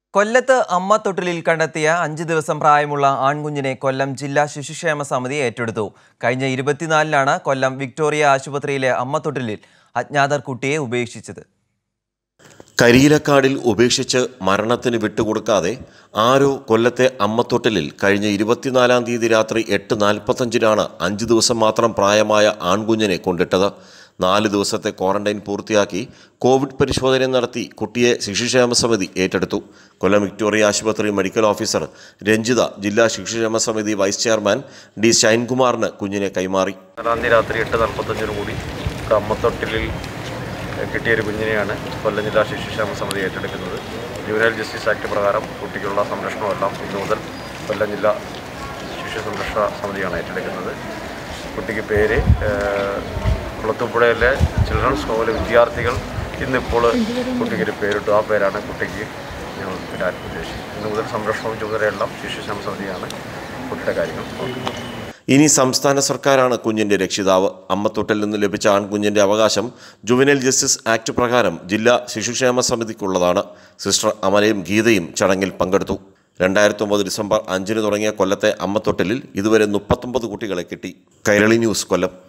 കൊല്ലത്ത് അമ്മ തൊട്ടിലിൽ കണ്ടെത്തിയ അഞ്ച് ദിവസം പ്രായമുള്ള ആൺകുഞ്ഞിനെ കൊല്ലം ജില്ലാ ശിശുക്ഷേമ സമിതി ഏറ്റെടുത്തു കഴിഞ്ഞ ഇരുപത്തിനാലിനാണ് കൊല്ലം വിക്ടോറിയ ആശുപത്രിയിലെ അമ്മ തൊട്ടിലിൽ അജ്ഞാതർ കുട്ടിയെ ഉപേക്ഷിച്ചത് കരിയിലക്കാടിൽ ഉപേക്ഷിച്ച് മരണത്തിന് വിട്ടുകൊടുക്കാതെ ആരോ കൊല്ലത്തെ അമ്മത്തൊട്ടിലിൽ കഴിഞ്ഞ ഇരുപത്തിനാലാം തീയതി രാത്രി എട്ട് നാൽപ്പത്തഞ്ചിനാണ് അഞ്ച് ദിവസം മാത്രം പ്രായമായ ആൺകുഞ്ഞിനെ കൊണ്ടിട്ടത് നാല് ദിവസത്തെ ക്വാറന്റൈൻ പൂർത്തിയാക്കി കോവിഡ് പരിശോധന നടത്തി കുട്ടിയെ ശിശുക്ഷേമ സമിതി ഏറ്റെടുത്തു കൊല്ലം വിക്ടോറിയ ആശുപത്രി മെഡിക്കൽ ഓഫീസർ രഞ്ജിത ജില്ലാ ശിശുക്ഷേമ സമിതി വൈസ് ചെയർമാൻ ഡി ഷൈൻകുമാറിന് കുഞ്ഞിനെ കൈമാറി നാലാം തീയതി രാത്രി എട്ട് നാൽപ്പത്തഞ്ചിന് കൂടി ഒരു അമ്മത്തൊട്ടിലിൽ കിട്ടിയ ഒരു കുഞ്ഞിനെയാണ് കൊല്ലം ജില്ലാ ശിശുക്ഷേമ സമിതി ഏറ്റെടുക്കുന്നത് ജുവനൈൽ ജസ്റ്റിസ് ആക്ട് പ്രകാരം കുട്ടിക്കുള്ള സംരക്ഷണമെല്ലാം ഇന്നു മുതൽ കൊല്ലം ജില്ലാ ശിശു സംരക്ഷണ സമിതിയാണ് ഏറ്റെടുക്കുന്നത് കുട്ടിക്ക് പേര് ഏഹ്, കുളത്തുപുഴയിലെ ചിൽഡ്രൻസ് ഹോമിലെ വിദ്യാർത്ഥികൾ ഇന്നിപ്പോൾ കുട്ടിക്ക് ഒരു പേരിട്ടു ആ പേരാണ് കുട്ടിക്ക് ഞങ്ങൾ ഇടാൻ ഉദ്ദേശിക്കുന്നത് ഇന്നു മുതൽ സംരക്ഷണവും ചുമതലയെല്ലാം ശിശുക്ഷേമ സമിതിയാണ് കുട്ടിയുടെ കാര്യങ്ങൾ നോക്കുന്നത് ഇനി സംസ്ഥാന സർക്കാരാണ് കുഞ്ഞിന്റെ രക്ഷിതാവ് അമ്മത്തൊട്ടിൽ നിന്ന് ലഭിച്ച ആൺകുഞ്ഞിന്റെ അവകാശം ജുവനൈൽ ജസ്റ്റിസ് ആക്ട് പ്രകാരം ജില്ലാ ശിശുക്ഷേമ സമിതിക്കുള്ളതാണ് സിസ്റ്റർ അമലയും ഗീതയും ചടങ്ങിൽ പങ്കെടുത്തു രണ്ടായിരത്തി ഒമ്പത് ഡിസംബർ അഞ്ചിന് തുടങ്ങിയ കൊല്ലത്തെ അമ്മത്തൊട്ടിലിൽ ഇതുവരെ മുപ്പത്തൊമ്പത് കുട്ടികളെ കിട്ടി കൈരളി ന്യൂസ് കൊല്ലം